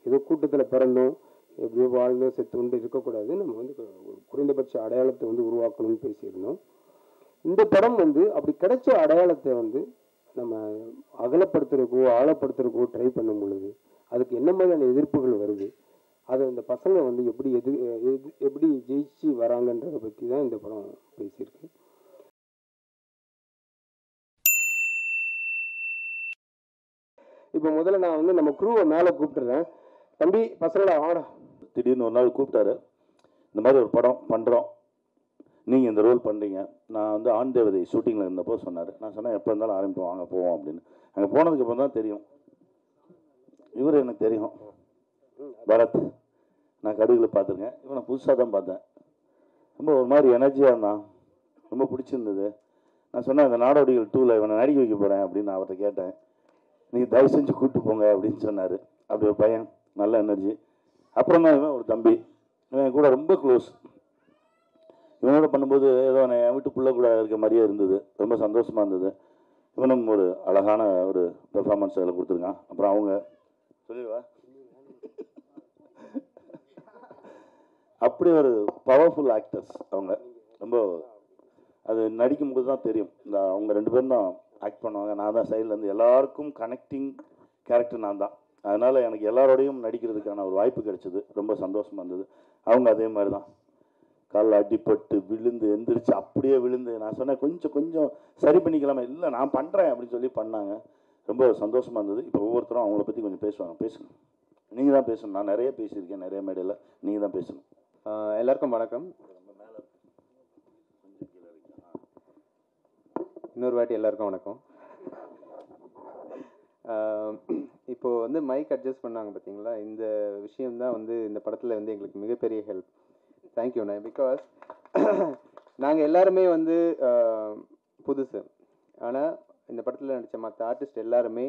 ஏதோ கூட்டத்தில் பிறந்தோம் எப்படியோ வாழ்ந்தோம் செத்துண்டு இருக்கக்கூடாது நம்ம வந்து ஒரு குறைந்தபட்ச அடையாளத்தை வந்து உருவாக்கணும்னு பேசியிருந்தோம் இந்த படம் வந்து அப்படி கிடைச்ச அடையாளத்தை வந்து நம்ம அகலப்படுத்துறதுக்கோ ஆழப்படுத்துறதுக்கோ ட்ரை பண்ணும் பொழுது அதுக்கு என்ன மாதிரியான எதிர்ப்புகள் வருது அதை இந்த பசங்க வந்து எப்படி எது எது எப்படி ஜெயிச்சு வராங்கன்றதை பற்றி தான் இந்த படம் பேசியிருக்கு இப்போ முதல்ல நான் வந்து நம்ம குரூவை மேலே கூப்பிட்டுறேன் தம்பி பசங்களா வாடா திடீர்னு ஒரு நாள் கூப்பிட்டாரு இந்த மாதிரி ஒரு படம் பண்ணுறோம் நீங்கள் இந்த ரோல் பண்ணுறீங்க நான் வந்து ஆண் தேவதை ஷூட்டிங்கில் இருந்தப்போ சொன்னார் நான் சொன்னேன் எப்போ இருந்தாலும் ஆரம்பிப்போம் வாங்க போவோம் அப்படின்னு அங்கே போனதுக்கு அப்புறம் தான் தெரியும் இவர் எனக்கு தெரியும் பரத் நான் கடுகில் பார்த்துருக்கேன் இவனை புதுசாக தான் பார்த்தேன் ரொம்ப ஒரு மாதிரி எனர்ஜியாக இருந்தான் ரொம்ப பிடிச்சிருந்தது நான் சொன்னேன் இந்த நாடோடிகள் டூவில் இவனை நடிக்க வைக்க போகிறேன் அப்படின்னு நான் அவர்கிட்ட கேட்டேன் நீங்கள் தயவு செஞ்சு கூப்பிட்டு போங்க அப்படின்னு சொன்னார் அப்படி ஒரு பையன் நல்ல எனர்ஜி அப்புறம் தான் இவன் ஒரு தம்பி இவன் என் கூட ரொம்ப க்ளோஸ் இவனோட பண்ணும்போது ஏதோ நான் என் வீட்டு புள்ள கூட இருக்க மாதிரியே இருந்தது ரொம்ப சந்தோஷமாக இருந்தது இவனும் ஒரு அழகான ஒரு பெர்ஃபார்மன்ஸ் அதில் கொடுத்துருக்கான் அப்புறம் அவங்க சொல்லிடுவா அப்படி ஒரு பவர்ஃபுல் ஆக்டர்ஸ் அவங்க ரொம்ப அது நடிக்கும்போது தான் தெரியும் இந்த அவங்க ரெண்டு பேரும் தான் ஆக்ட் பண்ணுவாங்க நான் தான் சைட்லேருந்து எல்லாருக்கும் கனெக்டிங் கேரக்டர் நான் தான் அதனால் எனக்கு எல்லாரோடையும் நடிக்கிறதுக்கான ஒரு வாய்ப்பு கிடைச்சது ரொம்ப சந்தோஷமாக இருந்தது அவங்க அதே மாதிரி தான் காலில் அடிபட்டு விழுந்து எந்திரிச்சு அப்படியே விழுந்து நான் சொன்னேன் கொஞ்சம் கொஞ்சம் சரி பண்ணிக்கலாமா இல்லை நான் பண்ணுறேன் அப்படின்னு சொல்லி பண்ணாங்க ரொம்ப சந்தோஷமாக இருந்தது இப்போ ஒவ்வொருத்தரும் அவங்கள பற்றி கொஞ்சம் பேசுவாங்க பேசுங்க நீங்கள் தான் பேசணும் நான் நிறைய பேசியிருக்கேன் நிறைய மேடையில் நீங்கள் தான் பேசணும் ஆஹ் எல்லாருக்கும் வணக்கம் இன்னொரு வாட்டி எல்லாருக்கும் வணக்கம் ஆஹ் இப்போ வந்து மைக் அட்ஜஸ்ட் பண்ணாங்க பார்த்தீங்களா இந்த விஷயம் தான் வந்து இந்த படத்தில் வந்து எங்களுக்கு மிகப்பெரிய ஹெல்ப் தேங்க்யூண்ணே பிகாஸ் நாங்கள் எல்லாருமே வந்து ஆஹ் புதுசு ஆனால் இந்த படத்தில் நடித்த மற்ற ஆர்டிஸ்ட் எல்லாருமே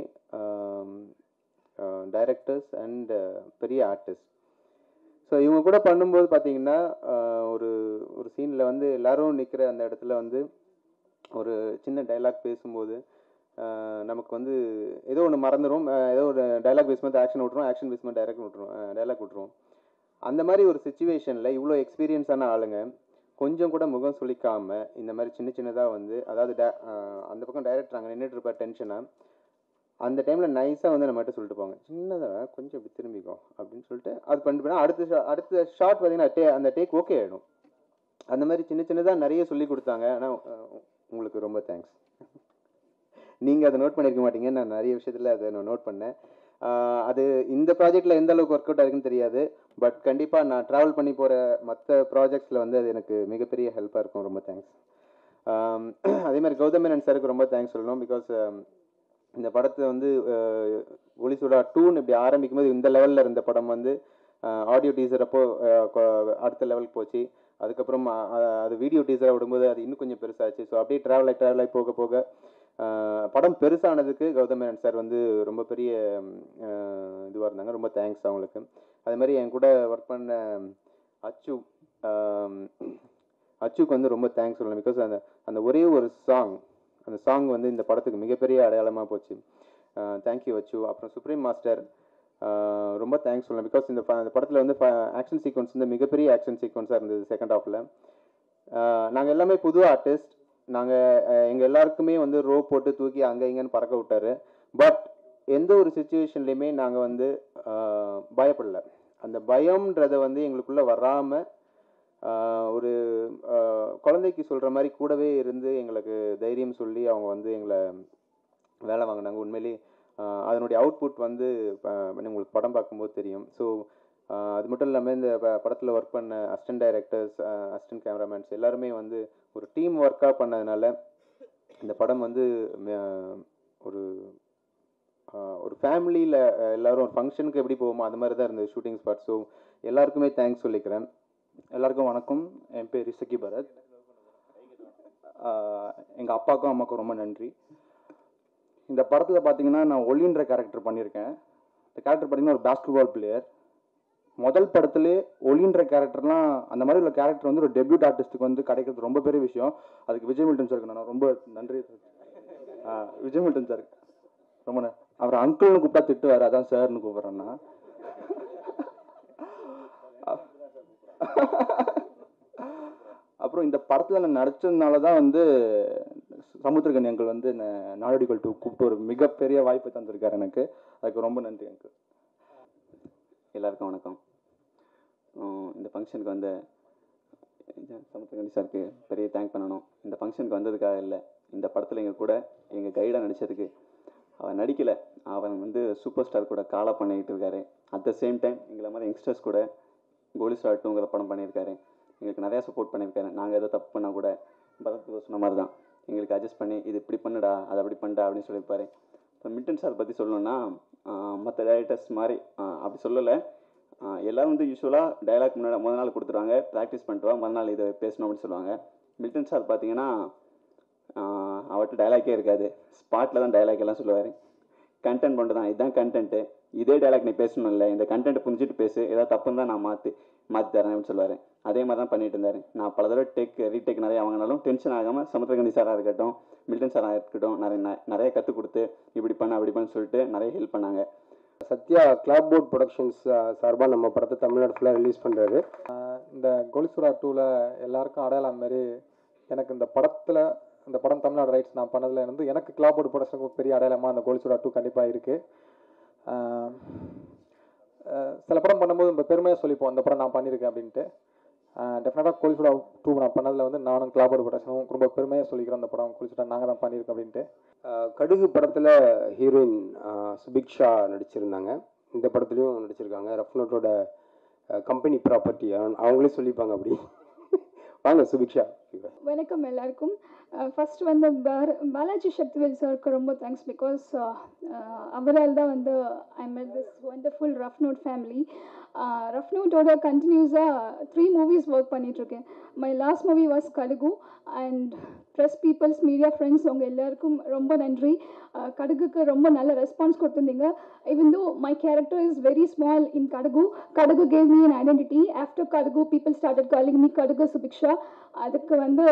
டைரக்டர்ஸ் அண்ட் பெரிய ஆர்டிஸ்ட் ஸோ இவங்க கூட பண்ணும்போது பார்த்தீங்கன்னா ஆஹ் ஒரு ஒரு சீனில் வந்து எல்லாரும் நிற்கிற அந்த இடத்துல வந்து ஒரு சின்ன டைலாக் பேசும்போது ஆஹ் நமக்கு வந்து ஏதோ ஒன்று மறந்துடும் ஆஹ் ஏதோ ஒரு டைலாக் பேசும்போது ஆக்ஷன் விட்ருவோம் ஆக்ஷன் பேசும்போது டைரக்ட் விட்ருவோம் டைலாக் விட்ருவோம் அந்த மாதிரி ஒரு சுச்சுவேஷனில் இவ்வளோ எக்ஸ்பீரியன்ஸான ஆளுங்க கொஞ்சம் கூட முகம் சுளிக்காம இந்த மாதிரி சின்ன சின்னதாக வந்து அதாவது da- ஆஹ் அந்த பக்கம் டைரக்டர் அங்கே நின்றுட்டு இருப்பார் டென்ஷனாக அந்த டைமில் நைஸாக வந்து நம்மகிட்ட சொல்லிட்டு போவாங்க சின்னதாக கொஞ்சம் இப்படி திரும்பிக்கோ அப்படின்னு சொல்லிட்டு அது பண்ணிட்டு போனா அடுத்த shot- அடுத்த ஷார்ட் பார்த்தீங்கன்னா டே அந்த டேக் ஓகே ஆகிடும் அந்த மாதிரி சின்ன சின்னதாக நிறைய சொல்லி கொடுத்தாங்க ஆனால் உங்களுக்கு ரொம்ப தேங்க்ஸ் நீங்கள் அதை நோட் பண்ணியிருக்க மாட்டீங்க நான் நிறைய விஷயத்தில் அதை நான் நோட் பண்ணேன் ஆஹ் அது இந்த ப்ராஜெக்ட்டில் எந்த அளவுக்கு ஒர்க் அவுட் ஆகுதுன்னு தெரியாது பட் கண்டிப்பாக நான் ட்ராவல் பண்ணி போகிற மற்ற ப்ராஜெக்ட்ஸில் வந்து அது எனக்கு மிகப்பெரிய ஹெல்ப்பாக இருக்கும் ரொம்ப தேங்க்ஸ் அதே மாதிரி கௌதம் மேனன் சாருக்கு ரொம்ப தேங்க்ஸ் சொல்லணும் பிகாஸ் இந்த படத்தை வந்து அஹ், ஒளி சுடா டூன்னு இப்படி ஆரம்பிக்கும் போது இந்த லெவலில் இருந்த படம் வந்து ஆடியோ டீசர் அப்போ அஹ், கொ- அடுத்த லெவலுக்கு போச்சு அதுக்கப்புறம் அ- அ- அது வீடியோ டீசராக விடும்போது அது இன்னும் கொஞ்சம் பெருசாச்சு ஸோ அப்படியே ட்ராவல் ஆகி ட்ராவல் ஆகி போக போக அஹ், படம் பெருசானதுக்கு கௌதம் மேனன் சார் வந்து ரொம்ப பெரிய இதுவாக இருந்தாங்க ரொம்ப தேங்க்ஸ் அவங்களுக்கு அதே மாதிரி என் கூட ஒர்க் பண்ண அச்சு ஆம், அச்சுக்கு வந்து ரொம்ப தேங்க்ஸ் சொல்லணும் பிகாஸ் அந்த அந்த ஒரே ஒரு சாங் அந்த சாங் வந்து இந்த படத்துக்கு மிகப்பெரிய அடையாளமாக போச்சு தேங்க்யூ அச்சு அப்புறம் சுப்ரீம் மாஸ்டர் ஆஹ் ரொம்ப தேங்க்ஸ் சொல்லலாம் பிகாஸ் இந்த ப- இந்த படத்தில் வந்து ஆக்ஷன் சீக்வன்ஸ் வந்து மிகப்பெரிய ஆக்ஷன் சீக்வன்ஸாக இருந்தது செகண்ட் ஹாஃபில் நாங்கள் எல்லாமே புது ஆர்டிஸ்ட் நாங்கள் எங்கள் எல்லாருக்குமே வந்து ரோ போட்டு தூக்கி அங்கே இங்கேன்னு பறக்க விட்டாரு பட் எந்த ஒரு சுச்சுவேஷன்லையுமே நாங்கள் வந்து ஆஹ் பயப்படல அந்த பயம்ன்றதை வந்து எங்களுக்குள்ளே வராமல் ஒரு ஆஹ் குழந்தைக்கு சொல்கிற மாதிரி கூடவே இருந்து எங்களுக்கு தைரியம் சொல்லி அவங்க வந்து எங்களை வேலை வாங்கினாங்க உண்மையிலேயே ஆஹ் அதனுடைய அவுட்புட் வந்து ஆஹ் உங்களுக்கு படம் பார்க்கும்போது தெரியும் ஸோ அது மட்டும் இல்லாமல் இந்த படத்தில் ஒர்க் பண்ண அசிஸ்டன்ட் டைரக்டர்ஸ் அசிஸ்டன்ட் கேமராமேன்ஸ் எல்லாருமே வந்து ஒரு டீம் ஒர்க்காக பண்ணதுனால இந்த படம் வந்து ம- ஒரு ஆஹ் ஒரு ஃபேமிலியில் எல்லாரும் ஒரு ஃபங்க்ஷனுக்கு எப்படி போவோமோ அது மாதிரி தான் இருந்தது ஷூட்டிங் ஸ்பாட் ஸோ எல்லாருக்குமே தேங்க்ஸ் சொல்லிக்கிறேன் எல்லாருக்கும் வணக்கம் என் பேர் இசக்கி பரத் எங்கள் அப்பாவுக்கும் அம்மாவுக்கும் ரொம்ப நன்றி இந்த படத்தில் பார்த்தீங்கன்னா நான் ஒளின்ற கேரக்டர் பண்ணியிருக்கேன் இந்த கேரக்டர் பார்த்தீங்கன்னா ஒரு பாஸ்கெட்பால் பிளேயர் முதல் படத்துலேயே ஒளின்ற கேரக்டர்லாம் அந்த மாதிரி உள்ள கேரக்டர் வந்து ஒரு டெபியூட் ஆர்டிஸ்ட்டுக்கு வந்து கிடைக்கிறது ரொம்ப பெரிய விஷயம் அதுக்கு விஜய் மில்டன் சாருக்கு நான் ரொம்ப நன்றி ஆ, விஜய் மில்டன் சார் ரொம்ப ந- அவர் அங்கிள்னு கூப்பிட்டா திட்டுவார் அதான் சார்னு கூப்பிட்றேன்னா அப்புறம் இந்த படத்தில் நான் நடிச்சதுனால தான் வந்து சமுத்திரகன் எங்கள் வந்து ந- நாடோடிகள் டூ கூப்பிட்டு ஒரு மிகப்பெரிய வாய்ப்பை தந்திருக்காரு எனக்கு அதுக்கு ரொம்ப நன்றி எனக்கு எல்லாருக்கும் வணக்கம் உம் இந்த ஃபங்க்ஷனுக்கு வந்த சமுத்திரகண்டி சாருக்கு பெரிய தேங்க் பண்ணணும் இந்த ஃபங்க்ஷனுக்கு வந்ததுக்காக இல்லை இந்த படத்தில் எங்கள் கூட எங்கள் கைடாக நடித்ததுக்கு அவன் நடிக்கலை அவன் வந்து சூப்பர் ஸ்டார் கூட காலா பண்ணிக்கிட்டு இருக்காரு அட் த சேம் டைம் எங்களை மாதிரி யங்ஸ்டர்ஸ் கூட கோலி ஸ்டார் டூங்கிற படம் பண்ணியிருக்காரு எங்களுக்கு நிறையா சப்போர்ட் பண்ணியிருக்காரு நாங்கள் எதாவது தப்பு பண்ணால் கூட பரத் bro சொன்ன மாதிரி தான் எங்களுக்கு அட்ஜஸ்ட் பண்ணி இது இப்படி பண்ணுடா அது அப்படி பண்ணுடா அப்படின்னு சொல்லியிருப்பாரு இப்போ மில்டன் சார் பற்றி சொல்லணும்னா மற்ற டேரக்டர்ஸ் மாதிரி ஆஹ் அப்படி சொல்லலை ஆஹ் எல்லாரும் வந்து யூஸ்வலாக டயலாக் முன்னாடி முதல் நாள் கொடுத்துருவாங்க ப்ராக்டிஸ் பண்ணிட்டு வா மறுநாள் இதை பேசணும் அப்படின்னு சொல்லுவாங்க மில்டன் சார் பார்த்தீங்கன்னா ஆஹ் அவர்கிட்ட டயலாக்கே இருக்காது ஸ்பாட்டில் தான் டயலாக் எல்லாம் சொல்லுவார் கண்டென்ட் மட்டும் தான் இதுதான் கண்டென்ட்டு இதே டயலாக் நீ பேசணும் இல்லை இந்த கண்டென்ட் புரிஞ்சுட்டு பேசு ஏதாவது தப்புன்னு தான் நான் மாற்றி மாற்றி தரேன் அப்படின்னு சொல்லுவார் அதே மாதிரி தான் பண்ணிட்டு இருந்தார் நான் பல தடவை டேக் ரீடேக் நிறைய வாங்கினாலும் டென்ஷன் ஆகாமல் சமுத்திரகண்டி சாராக இருக்கட்டும் மில்டன் சாராக இருக்கட்டும் நிறைய ந- நிறைய கற்றுக் கொடுத்து இப்படி பண்ண அப்படி பண்ணு சொல்லிட்டு நிறைய ஹெல்ப் பண்ணாங்க சத்யா கிளாப் போர்ட் ப்ரொடக்ஷன்ஸ் சார்பாக நம்ம படத்தை தமிழ்நாடு ஃபுல்லாக ரிலீஸ் பண்ணுறாரு இந்த கோலிசுரா டூவில் எல்லாருக்கும் அடையாளம் மாதிரி எனக்கு இந்த படத்தில் இந்த படம் தமிழ்நாடு ரைட்ஸ் நான் பண்ணதுல இருந்து எனக்கு கிளாபோர்டு ப்ரொடக்ஷனுக்கு பெரிய அடையாளமாக அந்த கோலிசுரா டூ கண்டிப்பாக இருக்குது சில படம் பண்ணும்போது நம்ம பெருமையாக சொல்லிப்போம் இந்த படம் நான் பண்ணியிருக்கேன் அப்படின்ட்டு டெஃபினட்டாக கோலிசுரா டூ நான் பண்ணதில் வந்து நானும் கிளாபோர்டு ப்ரொடக்ஷனும் ரொம்ப பெருமையாக சொல்லிக்கிறோம் அந்த படம் கோலிசுரா நாங்கள் தான் பண்ணியிருக்கோம் அப்படின்ட்டு ஆஹ் கடுகு படத்தில் ஹீரோயின் சுபிக்ஷா நடிச்சிருந்தாங்க இந்த படத்துலையும் நடிச்சிருக்காங்க ரஃப் நோட்டோட கம்பெனி ப்ராப்பர்ட்டி அவங்களே சொல்லிப்பாங்க அப்படி வாங்க சுபிக்ஷா வணக்கம் எல்லாருக்கும் ஃபர்ஸ்ட் வந்து பார- பாலாஜி சக்திவேல் சாருக்கு ரொம்ப தேங்க்ஸ் பிகாஸ் அவரால் தான் வந்து I met this wonderful rough note family rough நோட்டோட கண்டினியூஸாக த்ரீ மூவிஸ் ஒர்க் பண்ணிகிட்ருக்கேன் my last movie was Kadugu and press peoples media friends உங்கள் எல்லாருக்கும் ரொம்ப நன்றி Uh, கடுகுக்கு ரொம்ப நல்ல ரெஸ்பான்ஸ் கொடுத்துருந்தீங்க even though my character is very small in Kadagu, Kadagu gave me an identity. After Kadagu, people started calling me Kadagu Subiksha. அதுக்கு வந்து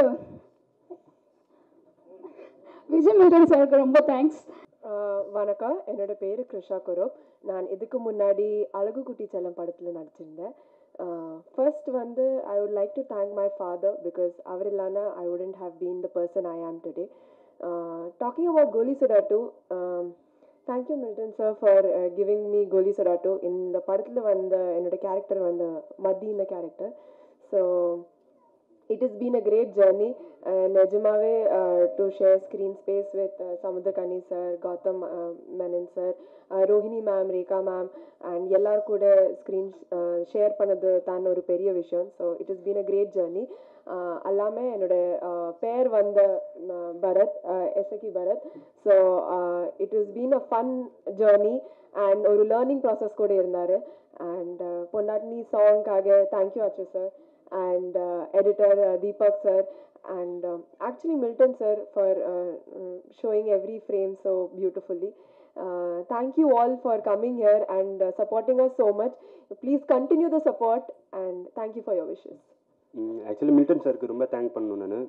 Vijay maiden சாருக்கு ரொம்ப தேங்க்ஸ் ஆஹ் வணக்கம் என்னோட பேர் கிருஷா குரோப் நான் இதுக்கு முன்னாடி அழகு குட்டி செல்லம் படத்தில் நடிச்சிருந்தேன் ஃபர்ஸ்ட் வந்து I would like to thank my father because அவர் இல்லைன்னா I wouldn't have been the person I am today talking about Goli Soda two thank you Milton sir for giving me Goli Soda two இந்த படத்தில் வந்த என்னோட கேரக்டர் வந்து மதி இந்த character so it is been a great journey நிஜமாவே to share screen space with Samuthirakani sir Gautham Menon sir Rohini ma'am Rekha ma'am and எல்லார் கூட screen share பண்ணது தான் ஒரு பெரிய விஷயம் so it is been a great journey எல்லாமே என்னோட uh, பேர் வந்த uh, பரத் எஸ்எகி Bharath so it is been a fun journey and ஒரு லேர்னிங் ப்ராசஸ் கூட இருந்தார் அண்ட் பொண்டாட்டினி சாங்காக thank you Achu sir and uh, editor uh, Deepak sir and um, actually Milton sir for uh, mm, showing every frame so beautifully. Uh, thank you all for coming here and uh, supporting us so much. Please continue the support and thank you for your wishes. Actually Milton சாருக்கு ரொம்ப thank பண்ணணும் நான்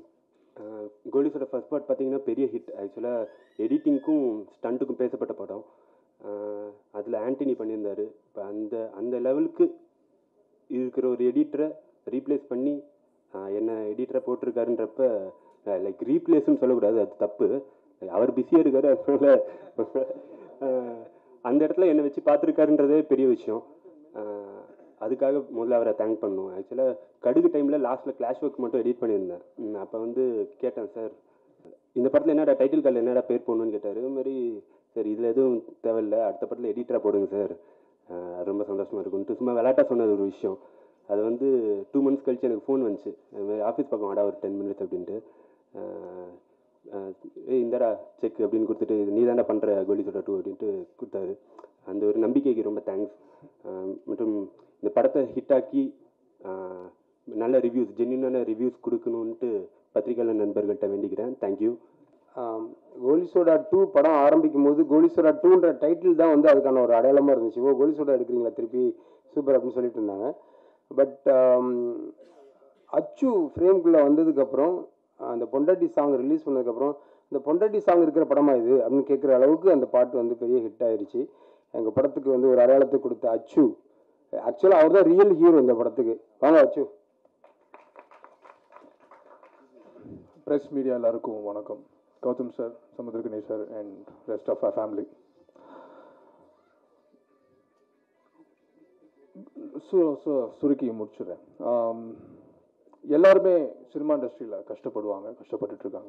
கோலிஸோட first part பார்த்தீங்கன்னா பெரிய hit ஆக்சுவலாக எடிட்டிங்க்கும் ஸ்டண்ட்டுக்கும் பேசப்பட்ட படம் அதில் ஆண்டனி பண்ணியிருந்தார் இப்போ அந்த அந்த லெவலுக்கு இருக்கிற ஒரு எடிட்டரை ரீப்ளேஸ் பண்ணி ஆஹ், என்ன எடிட்டரை போட்டிருக்காருன்றப்ப லைக் ரீப்ளேஸ்னு சொல்லக்கூடாது அது தப்பு அவர் பிஸியாக இருக்காரு அதனால ஆஹ், அந்த இடத்துல என்னை வச்சு பார்த்துருக்காருன்றதே பெரிய விஷயம் ஆஹ், அதுக்காக முதல்ல அவரை தேங்க் பண்ணணும் ஆக்சுவலாக கடுகு டைமில் லாஸ்ட்டில் கிளாஷ் ஒர்க் மட்டும் எடிட் பண்ணியிருந்தேன் அப்போ வந்து கேட்டேன் சார் இந்த படத்தில் என்னடா டைட்டில் கார்டில் என்னடா பேர் போடணும்னு கேட்டார் இது மாதிரி சரி இதில் எதுவும் தேவையில்லை அடுத்த படத்தில் எடிட்டராக போடுங்க சார் ஆஹ் ரொம்ப சந்தோஷமாக இருக்கும்ட்டு சும்மா விளையாட்டாக சொன்னது ஒரு விஷயம் அது வந்து டூ மந்த்ஸ் கழிச்சு எனக்கு ஃபோன் வந்துச்சு அது மாதிரி ஆஃபீஸ் பக்கம் வாடா ஒரு டென் மினிட்ஸ் அப்படின்ட்டு ஆஹ் ஆஹ் ஏய் இந்தடா செக் அப்படின்னு கொடுத்துட்டு இது நீ தாண்டா பண்ணுற கோலி சோடா டூ அப்படின்ட்டு கொடுத்தாரு அந்த ஒரு நம்பிக்கைக்கு ரொம்ப தேங்க்ஸ் மற்றும் இந்த படத்தை ஹிட்டாக்கி நல்ல ரிவ்யூஸ் ஜென்யூனான ரிவ்யூஸ் கொடுக்கணுன்ட்டு பத்திரிகையாளர் நண்பர்கள்ட்ட வேண்டிக்கிறேன் தேங்க்யூ கோலிசோடா டூ படம் ஆரம்பிக்கும் போது கோலிசோடா டூன்ற டைட்டில் தான் வந்து அதுக்கான ஒரு அடையாளமாக இருந்துச்சு ஓ கோலிசோடா எடுக்கிறீங்களா திருப்பி சூப்பர் அப்படின்னு சொல்லிட்டு இருந்தாங்க பட் அச்சு ஃப்ரேம்குள்ளே வந்ததுக்கப்புறம் அந்த பொண்டாட்டி சாங் ரிலீஸ் பண்ணதுக்கப்புறம் இந்த பொண்டாட்டி சாங் இருக்கிற படமா இது அப்படின்னு கேட்குற அளவுக்கு அந்த பாட்டு வந்து பெரிய ஹிட் ஆயிருச்சு எங்கள் படத்துக்கு வந்து ஒரு அடையாளத்தை கொடுத்த அச்சு ஆக்சுவலாக அவர் தான் ரியல் ஹீரோ இந்த படத்துக்கு வாங்க அச்சு ப்ரெஸ் மீடியா எல்லாருக்கும் வணக்கம் Gautham sir Samuthirakani sir and rest of our family சு சு சுருக்கி முடிச்சிடுறேன் ஆம், எல்லாருமே சினிமா இண்டஸ்ட்ரியில் கஷ்டப்படுவாங்க கஷ்டப்பட்டுட்டு இருக்காங்க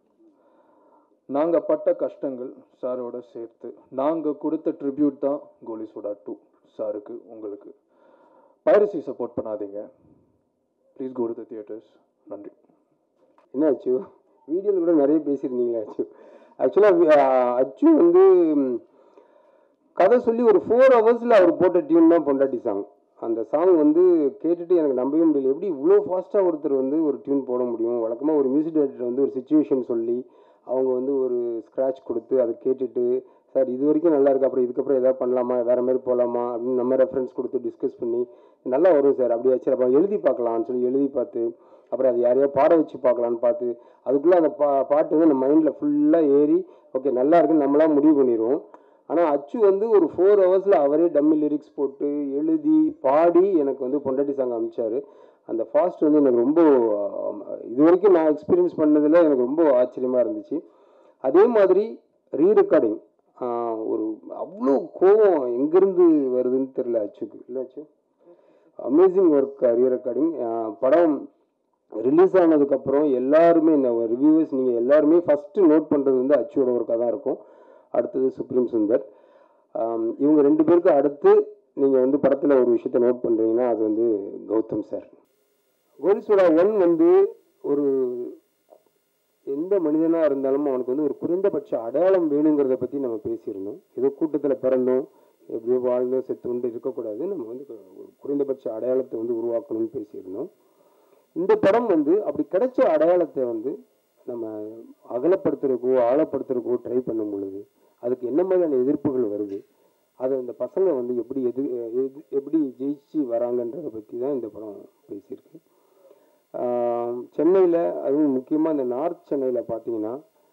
நாங்கள் பட்ட கஷ்டங்கள் சாரோட சேர்த்து நாங்கள் கொடுத்த ட்ரிபியூட் தான் கோலி சோடா டூ சாருக்கு உங்களுக்கு பைரசி சப்போர்ட் பண்ணாதீங்க please go to the theatres நன்றி என்ன அச்சு வீடியோவில் கூட நிறைய பேசியிருந்தீங்களே அச்சு ஆக்சுவலாக அச்சு வந்து ம், கதை சொல்லி ஒரு ஃபோர் ஹவர்ஸில் அவர் போட்ட டியூன் தான் பொண்டாட்டி சாங் அந்த சாங் வந்து கேட்டுட்டு எனக்கு நம்பவே முடியல எப்படி இவ்வளோ ஃபாஸ்ட்டாக ஒருத்தர் வந்து ஒரு டியூன் போட முடியும் வழக்கமாக ஒரு மியூசிக் டைரக்டர் வந்து ஒரு சுச்சுவேஷன் சொல்லி அவங்க வந்து ஒரு ஸ்க்ராட்ச் கொடுத்து அதை கேட்டுட்டு சார் இது வரைக்கும் நல்லா இருக்கு அப்புறம் இதுக்கப்புறம் எதாவது பண்ணலாமா வேற மாதிரி போகலாமா அப்படின்னு நம்ம ரெஃபரன்ஸ் கொடுத்து டிஸ்கஸ் பண்ணி நல்லா வரும் சார் அப்படியே சரி அப்போ எழுதி பார்க்கலாம்னு சொல்லி எழுதி பார்த்து அப்புறம் அது யாரையா பாட வச்சு பார்க்கலான்னு பார்த்து அதுக்குள்ளே அந்த பா பாட்டு வந்து நம்ம மைண்டில் ஃபுல்லாக ஏறி ஓகே நல்லா இருக்குன்னு நம்மளா முடிவு பண்ணிடுவோம் ஆனால் அச்சு வந்து ஒரு ஃபோர் ஹவர்ஸில் அவரே டம்மி லிரிக்ஸ் போட்டு எழுதி பாடி எனக்கு வந்து பொண்டாட்டி சாங் அனுப்பிச்சாரு அந்த ஃபாஸ்ட் வந்து எனக்கு ரொம்ப ஆம், இது வரைக்கும் நான் எக்ஸ்பீரியன்ஸ் பண்ணதில் எனக்கு ரொம்ப ஆச்சரியமாக இருந்துச்சு அதே மாதிரி ரீ ரெக்கார்டிங் ஒரு அவ்வளோ கோவம் எங்கேருந்து வருதுன்னு தெரில அச்சுக்கு இல்லை Achu amazing work re recording படம் ரிலீஸ் ஆனதுக்கப்புறம் எல்லாருமே இந்த ரிவ்யூவர்ஸ் நீங்கள் எல்லாருமே ஃபஸ்ட்டு நோட் பண்ணுறது வந்து அச்சுவோட ஒர்க்காக தான் இருக்கும் அடுத்தது சுப்ரீம் சுந்தர் ஆம், இவங்க ரெண்டு பேருக்கு அடுத்து நீங்கள் வந்து படத்தில் ஒரு விஷயத்தை நோட் பண்ணுறீங்கன்னா அது வந்து கௌதம் சார் கோலிசோடா ஒன் வந்து ஒரு எந்த மனிதனாக இருந்தாலும் அவனுக்கு வந்து ஒரு குறைந்தபட்ச அடையாளம் வேணுங்கிறத பற்றி நம்ம பேசியிருந்தோம் ஏதோ கூட்டத்தில் பிறந்தோம் எப்படியோ வாழ்ந்தோம் செத்துண்டு இருக்கக்கூடாது நம்ம வந்து ஒரு குறைந்தபட்ச அடையாளத்தை வந்து உருவாக்கணும்னு பேசியிருந்தோம் இந்த படம் வந்து அப்படி கிடைச்ச அடையாளத்தை வந்து நம்ம அகலப்படுத்துறதுக்கோ ஆழப்படுத்துறதுக்கோ ட்ரை பண்ணும் பொழுது அதுக்கு என்ன மாதிரியான எதிர்ப்புகள் வருது அதை இந்த பசங்க வந்து எப்படி எதிர் எது- எப்படி ஜெயிச்சு வராங்கன்றதை பற்றி தான் இந்த படம் பேசியிருக்கு சென்னையில் அதுவும் முக்கியமாக இந்த நார்த் சென்னையில் பார்த்தீங்கன்னா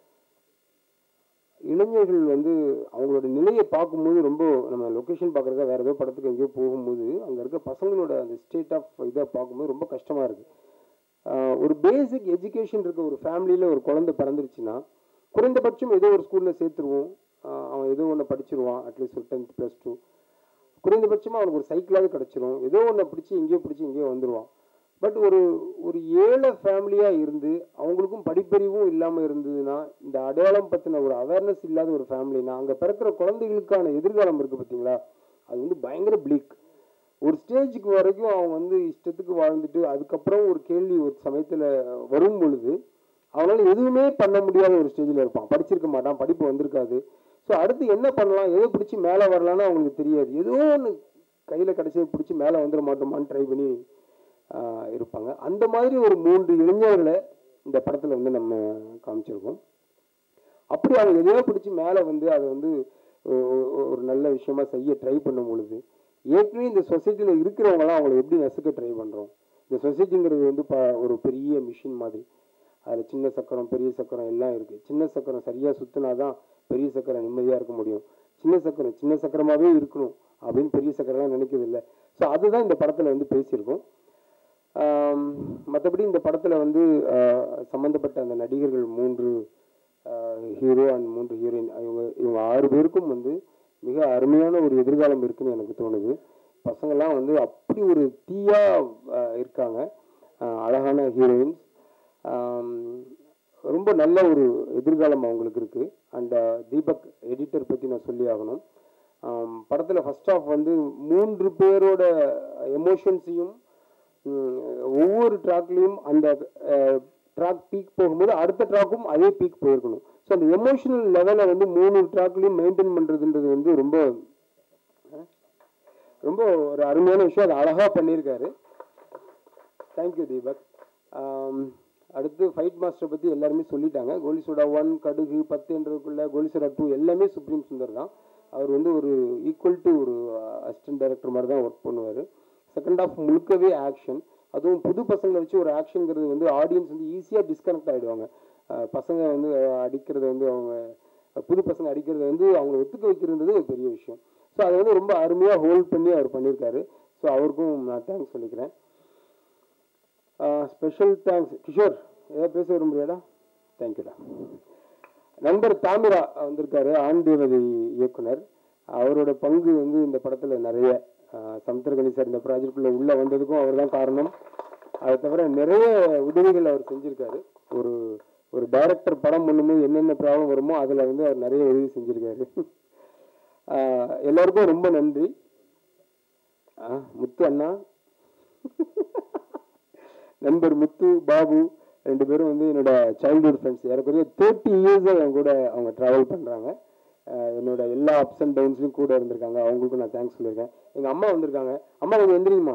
இளைஞர்கள் வந்து அவங்களோட நிலையை பார்க்கும்போது ரொம்ப நம்ம லொக்கேஷன் பார்க்குறதா வேறு ஏதோ படத்துக்கு எங்கேயோ போகும்போது அங்கே இருக்க பசங்களோட அந்த ஸ்டேட் ஆஃப் இதை பார்க்கும்போது ரொம்ப கஷ்டமாக இருக்குது ஒரு பேசிக் எஜுகேஷன் இருக்க ஒரு ஃபேமிலியில் ஒரு குழந்தை பிறந்துருச்சுன்னா குறைந்தபட்சம் ஏதோ ஒரு ஸ்கூலில் சேர்த்துருவோம் ஆஹ் அவன் ஏதோ ஒன்று படிச்சிருவான் அட்லீஸ்ட் ஒரு டென்த் ப்ளஸ் டூ குறைந்தபட்சமாக அவனுக்கு ஒரு சைக்கிளாவது கிடச்சிரும் ஏதோ ஒன்றை பிடிச்சி எங்கேயோ பிடிச்சி எங்கேயோ வந்துடுவான் பட் ஒரு ஒரு ஏழை ஃபேமிலியாக இருந்து அவங்களுக்கும் படிப்பறிவும் இல்லாமல் இருந்ததுன்னா இந்த அடையாளம் பற்றின ஒரு அவேர்னஸ் இல்லாத ஒரு ஃபேமிலினா அங்கே பிறக்கிற குழந்தைகளுக்கான எதிர்காலம் இருக்குது பார்த்தீங்களா அது வந்து பயங்கர ப்ளீக் ஒரு ஸ்டேஜுக்கு வரைக்கும் அவன் வந்து இஷ்டத்துக்கு வாழ்ந்துட்டு அதுக்கப்புறம் ஒரு கேள்வி ஒரு சமயத்தில் வரும் பொழுது அவனால எதுவுமே பண்ண முடியாத ஒரு ஸ்டேஜில் இருப்பான் படிச்சிருக்க மாட்டான் படிப்பு வந்திருக்காது ஸோ அடுத்து என்ன பண்ணலாம் எதை பிடிச்சி மேலே வரலான்னு அவங்களுக்கு தெரியாது ஏதோ ஒன்று கையில் கடைசியை பிடிச்சி மேலே வந்துட மாட்டோமான்னு ட்ரை பண்ணி ஆஹ், இருப்பாங்க அந்த மாதிரி ஒரு மூன்று இளைஞர்களை இந்த படத்தில் வந்து நம்ம காமிச்சிருக்கோம் அப்படி அவங்க எதையோ பிடிச்சி மேலே வந்து அதை வந்து ஒ- ஒ- ஒரு நல்ல விஷயமா செய்ய ட்ரை பண்ணும் பொழுது ஏற்கனவே இந்த சொசைட்டியில் இருக்கிறவங்களாம் அவங்கள எப்படி நசுக்க ட்ரை பண்ணுறோம் இந்த சொசைட்டிங்கிறது வந்து ப ஒரு பெரிய மிஷின் மாதிரி அதில் சின்ன சக்கரம் பெரிய சக்கரம் எல்லாம் இருக்குது சின்ன சக்கரம் சரியாக சுற்றினா தான் பெரிய சக்கரம் நிம்மதியாக இருக்க முடியும் சின்ன சக்கரம் சின்ன சக்கரமாகவே இருக்கணும் அப்படின்னு பெரிய சக்கரம்லாம் நினைக்கிறது இல்லை ஸோ அதுதான் இந்த படத்தில் வந்து பேசியிருக்கோம் மற்றபடி இந்த படத்தில் வந்து ஆஹ், சம்மந்தப்பட்ட அந்த நடிகர்கள் மூன்று ஹீரோ அண்ட் மூன்று ஹீரோயின் இவங்க இவங்க ஆறு பேருக்கும் வந்து மிக அருமையான ஒரு எதிர்காலம் இருக்குன்னு எனக்கு தோணுது பசங்கள்லாம் வந்து அப்படி ஒரு தீயா ஆஹ், இருக்காங்க ஆஹ், அழகான ஹீரோயின்ஸ் ரொம்ப நல்ல ஒரு எதிர்காலம் அவங்களுக்கு இருக்குது அண்ட் தீபக் எடிட்டர் பற்றி நான் சொல்லி ஆகணும் படத்தில் ஃபர்ஸ்ட் ஆஃப் வந்து மூன்று பேரோட எமோஷன்ஸையும் ஒவ்வொரு ட்ராக்லேயும் அந்த ட்ராக் பீக் போகும்போது அடுத்த ட்ராக்கும் அதே பீக் போயிருக்கணும் ஸோ அந்த எமோஷனல் லெவலை வந்து மூணு ட்ராக்லையும் மெயின்டைன் பண்ணுறதுன்றது வந்து ரொம்ப அஹ், ரொம்ப ஒரு அருமையான விஷயம் அது அழகாக பண்ணியிருக்காரு தேங்க்யூ தீபக் ஆம், அடுத்து ஃபைட் மாஸ்டர் பற்றி எல்லாருமே சொல்லிட்டாங்க கோலி சோடா ஒன் கடுகு பத்துன்றதுக்குள்ள கோலி சோடா டூ எல்லாமே சுப்ரீம் சுந்தர் தான் அவர் வந்து ஒரு ஈக்குவல் டு ஒரு அசிஸ்டன்ட் டைரக்டர் மாதிரி தான் ஒர்க் பண்ணுவார் செகண்ட் ஆஃப் முழுக்கவே ஆக்ஷன் அதுவும் புது பசங்களை வச்சு ஒரு ஆக்ஷனுங்கிறது வந்து ஆடியன்ஸ் வந்து ஈஸியாக டிஸ்கனெக்ட் ஆகிடுவாங்க பசங்க வந்து அஹ், அடிக்கிறத வந்து அவங்க புது பசங்க அடிக்கிறத வந்து அவங்கள ஒத்துக்க வைக்கிறது ஒரு பெரிய விஷயம் ஸோ அதை வந்து ரொம்ப அருமையாக ஹோல்ட் பண்ணி அவர் பண்ணியிருக்காரு ஸோ அவருக்கும் நான் தேங்க்ஸ் சொல்லிக்கிறேன் ஸ்பெஷல் தேங்க்ஸ் கிஷோர் ஏதாவது பேச விரும்புறியாடா தேங்க்யூடா நண்பர் தாமிரா வந்திருக்காரு ஆண் தேவதை இயக்குனர் அவரோட பங்கு வந்து இந்த படத்தில் நிறைய ஆஹ் சமுத்திரகணி சார் இந்த ப்ராஜெக்டுக்குள்ளே உள்ளே வந்ததுக்கும் அவர் தான் காரணம் அதை தவிர நிறைய உதவிகள் அவர் செஞ்சுருக்காரு ஒரு ஒரு டைரக்டர் படம் பண்ணும்போது என்னென்ன ப்ராப்ளம் வருமோ அதில் வந்து அவர் நிறைய உதவி செஞ்சுருக்காரு ஆஹ் எல்லாருக்கும் ரொம்ப நன்றி ஆஹ் முத்து அண்ணா நண்பர் முத்து பாபு ரெண்டு பேரும் வந்து என்னோட சைல்ட்ஹுட் ஃப்ரெண்ட்ஸ் ஏறக்குறைய தேர்ட்டி இயர்ஸாக என் கூட அவங்க ட்ராவல் பண்ணுறாங்க என்னோட எல்லா அப்ஸ் அண்ட் டவுன்ஸ்லையும் கூட இருந்திருக்காங்க அவங்களுக்கும் நான் தேங்க்ஸ் சொல்லியிருக்கேன் எங்கள் அம்மா வந்திருக்காங்க அம்மா கொஞ்சம் எந்திரிங்கம்மா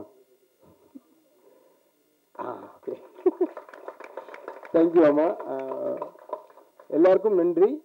ஆ ஓகே தேங்க்யூ அம்மா ஆஹ் எல்லாருக்கும் நன்றி